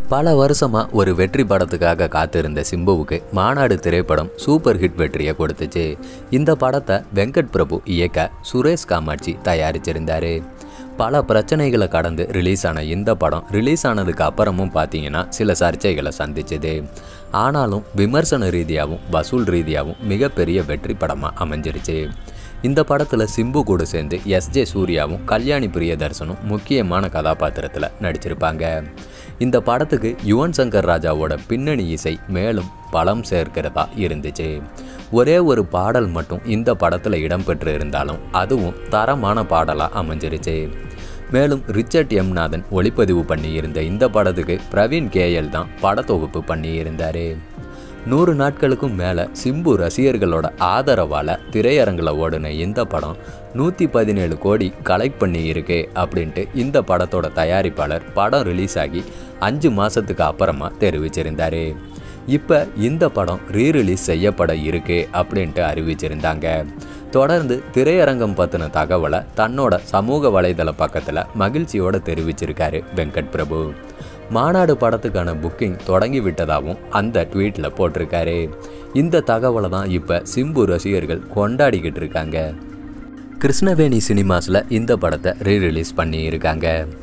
பல வருஷமா ஒரு வெற்றி படத்துக்காக காத்திருந்த சிம்புவுக்கு மாநாடு திரைப்படம் சூப்பர் ஹிட் வெற்றியை கொடுத்துச்சு இந்த படத்தை வெங்கட் பிரபு இயக்க சுரேஷ் காமாட்சி தயாரிச்சிருந்தாரு பல பிரச்சனைகளை கடந்து ரிலீஸ் ஆன இந்த படம் ரிலீஸ் ஆனதுக்கு அப்புறமும் பார்த்தீங்கன்னா சில சர்ச்சைகளை சந்திச்சது ஆனாலும் விமர்சன ரீதியாகவும் வசூல் ரீதியாகவும் மிகப்பெரிய வெற்றி படமாக அமைஞ்சிருச்சு இந்த படத்தில் சிம்பு கூட சேர்ந்து எஸ்ஜே சூர்யாவும் கல்யாணி பிரியதர்சனும் முக்கியமான கதாபாத்திரத்தில் நடிச்சிருப்பாங்க இந்த படத்துக்கு யுவன் சங்கர் ராஜாவோட பின்னணி இசை மேலும் பலம் சேர்க்கிறதா இருந்துச்சு ஒரே ஒரு பாடல் மட்டும் இந்த படத்தில் இடம்பெற்று இருந்தாலும் அதுவும் தரமான பாடலாக அமைஞ்சிருச்சு மேலும் ரிச்சர்ட் எம்நாதன் ஒளிப்பதிவு பண்ணியிருந்த இந்த படத்துக்கு பிரவீன் கேஎல் தான் படத்தொகுப்பு பண்ணியிருந்தார் நூறு நாட்களுக்கும் மேலே சிம்பு ரசிகர்களோட ஆதரவால் திரையரங்கில் ஓடின இந்த படம் நூற்றி பதினேழு கோடி கலெக்ட் பண்ணி இருக்கு அப்படின்ட்டு இந்த படத்தோட தயாரிப்பாளர் படம் ரிலீஸ் ஆகி அஞ்சு மாதத்துக்கு அப்புறமா தெரிவிச்சிருந்தாரு இப்போ இந்த படம் ரீ ரிலீஸ் செய்யப்பட இருக்கு அப்படின்ட்டு அறிவிச்சிருந்தாங்க தொடர்ந்து திரையரங்கம் பற்றின தகவலை தன்னோட சமூக வலைதள பக்கத்தில் மகிழ்ச்சியோட தெரிவிச்சிருக்காரு வெங்கட் பிரபு மாநாடு படத்துக்கான புக்கிங் தொடங்கி விட்டதாகவும் அந்த ட்வீட்டில் போட்டிருக்காரு இந்த தகவலை தான் இப்போ சிம்பு ரசிகர்கள் கொண்டாடிக்கிட்டு இருக்காங்க கிருஷ்ணவேணி சினிமாஸில் இந்த படத்தை ரீ ரிலீஸ் பண்ணியிருக்காங்க